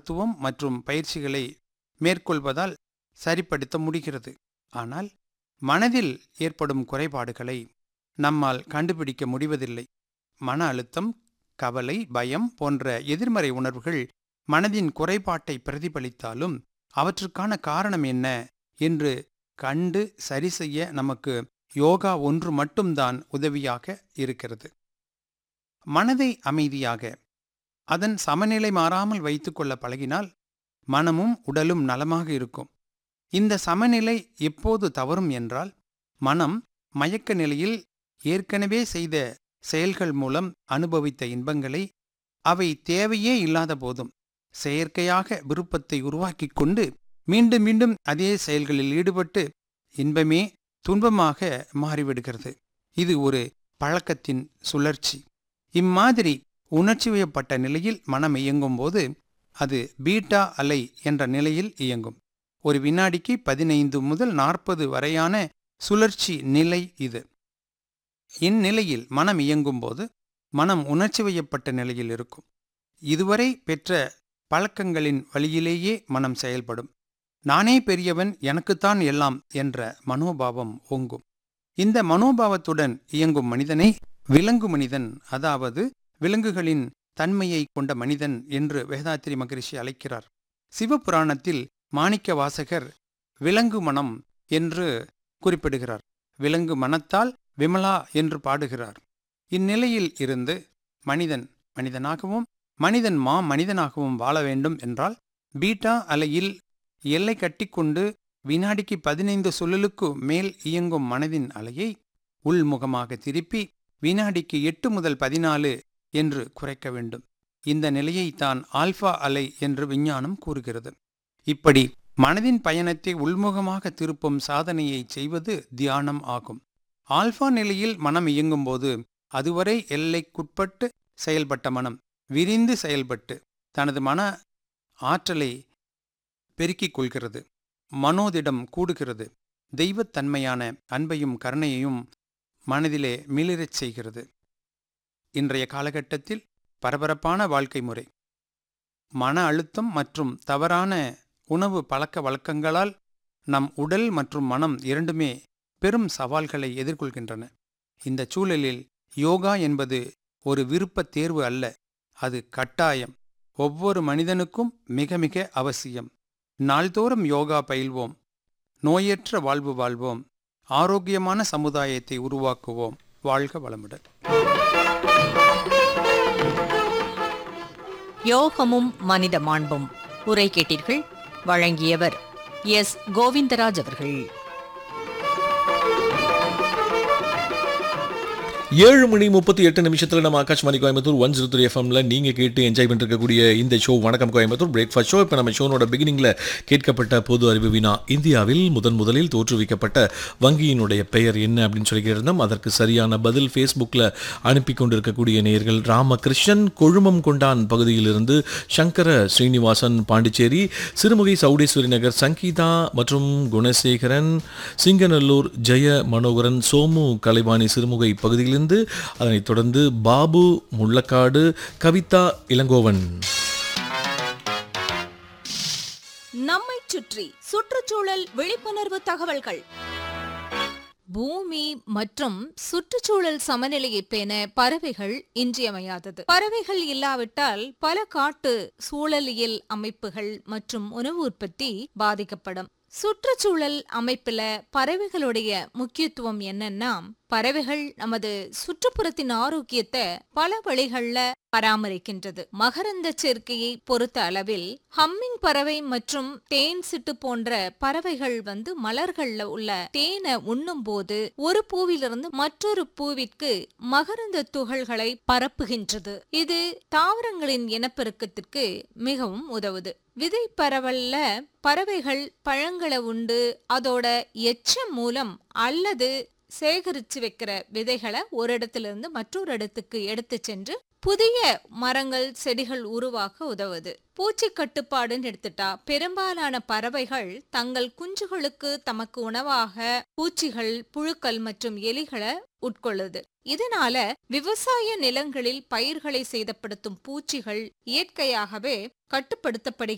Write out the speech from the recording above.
மருத்துவம் மற்றும் பயிற்சிகளை மேற்கொள்வதால் சரிப்படுத்த முடிகிறது ஆனால் மனதில் ஏற்படும் குறைபாடுகளை நம்மால் கண்டுபிடிக்க முடிவதில்லை மன அழுத்தம் கவலை பயம் போன்ற எதிர்மறை உணர்வுகள் மனதின் குறைபாட்டை பிரதிபலித்தாலும் அவற்றுக்கான காரணம் என்ன என்று கண்டு சரி செய்ய நமக்கு யோகா ஒன்று மட்டும்தான் உதவியாக இருக்கிறது மனதை அமைதியாக அதன் சமநிலை மாறாமல் வைத்துக்கொள்ள பழகினால் மனமும் உடலும் நலமாக இருக்கும் இந்த சமநிலை எப்போது தவறும் என்றால் மனம் மயக்க நிலையில் ஏற்கனவே செய்த செயல்கள் மூலம் அனுபவித்த இன்பங்களை அவை தேவையே இல்லாத போதும் செயற்கையாக விருப்பத்தை உருவாக்கிக் கொண்டு மீண்டும் மீண்டும் அதே செயல்களில் ஈடுபட்டு இன்பமே துன்பமாக மாறிவிடுகிறது இது ஒரு பழக்கத்தின் சுழற்சி இம்மாதிரி உணர்ச்சிவயப்பட்ட நிலையில் மனம் இயங்கும் போது அது பீட்டா அலை என்ற நிலையில் இயங்கும் ஒரு வினாடிக்கு பதினைந்து முதல் நாற்பது வரையான சுழற்சி நிலை இது இந்நிலையில் மனம் இயங்கும் போது மனம் உணர்ச்சிவயப்பட்ட நிலையில் இருக்கும் இதுவரை பெற்ற பழக்கங்களின் வழியிலேயே மனம் செயல்படும் நானே பெரியவன் எனக்குத்தான் எல்லாம் என்ற மனோபாவம் ஓங்கும் இந்த மனோபாவத்துடன் இயங்கும் மனிதனை விலங்கு மனிதன் அதாவது விலங்குகளின் தன்மையை கொண்ட மனிதன் என்று வேதாத்திரி மகரிஷி அழைக்கிறார் சிவபுராணத்தில் மாணிக்க வாசகர் விலங்கு மனம் என்று குறிப்பிடுகிறார் விலங்கு மனத்தால் விமலா என்று பாடுகிறார் இந்நிலையில் இருந்து மனிதன் மனிதனாகவும் மனிதன் மா மனிதனாகவும் வாழ வேண்டும் என்றால் பீட்டா அலையில் எல்லை கட்டிக்கொண்டு வினாடிக்கு பதினைந்து சுழலுக்கு மேல் இயங்கும் மனதின் அலையை உள்முகமாக திருப்பி வினாடிக்கு எட்டு முதல் பதினாலு என்று குறைக்க வேண்டும் இந்த நிலையை தான் ஆல்பா அலை என்று விஞ்ஞானம் கூறுகிறது இப்படி மனதின் பயணத்தை உள்முகமாக திருப்பும் சாதனையை செய்வது தியானம் ஆகும் ஆல்பா நிலையில் மனம் இயங்கும்போது அதுவரை எல்லைக்குட்பட்டு செயல்பட்ட மனம் விரிந்து செயல்பட்டு தனது மன ஆற்றலை பெருக்கிக் கொள்கிறது மனோதிடம் கூடுகிறது தெய்வத்தன்மையான அன்பையும் கருணையையும் மனதிலே மிளிரச் செய்கிறது இன்றைய காலகட்டத்தில் பரபரப்பான வாழ்க்கை முறை மன அழுத்தம் மற்றும் தவறான உணவு பழக்க வழக்கங்களால் நம் உடல் மற்றும் மனம் இரண்டுமே பெரும் சவால்களை எதிர்கொள்கின்றன இந்த சூழலில் யோகா என்பது ஒரு விருப்பத் தேர்வு அல்ல அது கட்டாயம் ஒவ்வொரு மனிதனுக்கும் மிக மிக அவசியம் நாள்தோறும் யோகா பயில்வோம் நோயற்ற வாழ்வு வாழ்வோம் ஆரோக்கியமான சமுதாயத்தை உருவாக்குவோம் வாழ்க வளமுடன் யோகமும் மனித மாண்பும் உரை கேட்டீர்கள் வழங்கியவர் எஸ் கோவிந்தராஜ் அவர்கள் ஏழு மணி முப்பத்தி எட்டு நிமிஷத்தில் நம்ம Akashvani Coimbatore one zero three எஃப்எம்ல நீங்கள் கேட்டு என்ஜாய் பண்ணிருக்கக்கூடிய இந்த ஷோ வணக்கம் கோயம்புத்தூர் பிரேக்ஃபாஸ்ட் ஷோ இப்போ நம்ம ஷோனோட பிகினிங்கில் கேட்கப்பட்ட பொது அறிவு வினா இந்தியாவில் முதன் முதலில் தோற்றுவிக்கப்பட்ட வங்கியினுடைய பெயர் என்ன அப்படின்னு சொல்லி கேட்டிருந்தோம் அதற்கு சரியான பதில் ஃபேஸ்புக்கில் அனுப்பி கொண்டிருக்கக்கூடிய நேயர்கள் ராமகிருஷ்ணன் கொழுமம் கொண்டான் பகுதியிலிருந்து சங்கர ஸ்ரீனிவாசன் பாண்டிச்சேரி சிறுமுகை சவுடேஸ்வரி நகர் சங்கீதா மற்றும் குணசேகரன் சிங்கநல்லூர் ஜெய மனோகரன் சோமு கலைவாணி சிறுமுகை பகுதியிலிருந்து அதனைத் தொடர்ந்து பாபு முள்ளக்காடு கவிதா இளங்கோவன் நம்மைச் சுற்றி சுற்றுச்சூழல் விழிப்புணர்வு தகவல்கள் பூமி மற்றும் சுற்றுச்சூழல் சமநிலையை பேண பறவைகள் இன்றியமையாதது பறவைகள் இல்லாவிட்டால் பல காட்டு சூழலியல் அமைப்புகள் மற்றும் உணவு உற்பத்தி பாதிக்கப்படும் சுற்றுச்சூழல் அமைப்புல பறவைகளுடைய முக்கியத்துவம் என்னன்னா பறவைகள் நமது சுற்றுப்புறத்தின் ஆரோக்கியத்தை பல வழிகள்ல பராமரிக்கின்றது மகரந்த சேர்க்கையை பொறுத்த அளவில் ஹம்மிங் பறவை மற்றும் தேன் சிட்டு போன்ற பறவைகள் வந்து மலர்கள்ல உள்ள தேனை உண்ணும் போது ஒரு பூவிலிருந்து மற்றொரு பூவிற்கு மகரந்த துகள்களை பரப்புகின்றது இது தாவரங்களின் இனப்பெருக்கத்திற்கு மிகவும் உதவுது விதை பரவல்ல பறவைகள் பழங்களை உண்டு அதோட எச்சம் மூலம் அல்லது சேகரிச்சு வைக்கிற விதைகளை ஒரு இடத்துல இருந்து மற்றொரு இடத்துக்கு எடுத்து சென்று புதிய மரங்கள் செடிகள் உருவாக்க உதவுது பூச்சி கட்டுப்பாடுன்னு எடுத்துட்டா பெரும்பாலான பறவைகள் தங்கள் குஞ்சுகளுக்கு தமக்கு உணவாக பூச்சிகள் புழுக்கள் மற்றும் எலிகளை உட்கொள்ளுது இதனால விவசாய நிலங்களில் பயிர்களை சேதப்படுத்தும் பூச்சிகள் இயற்கையாகவே கட்டுப்படுத்தப்படுகின்றன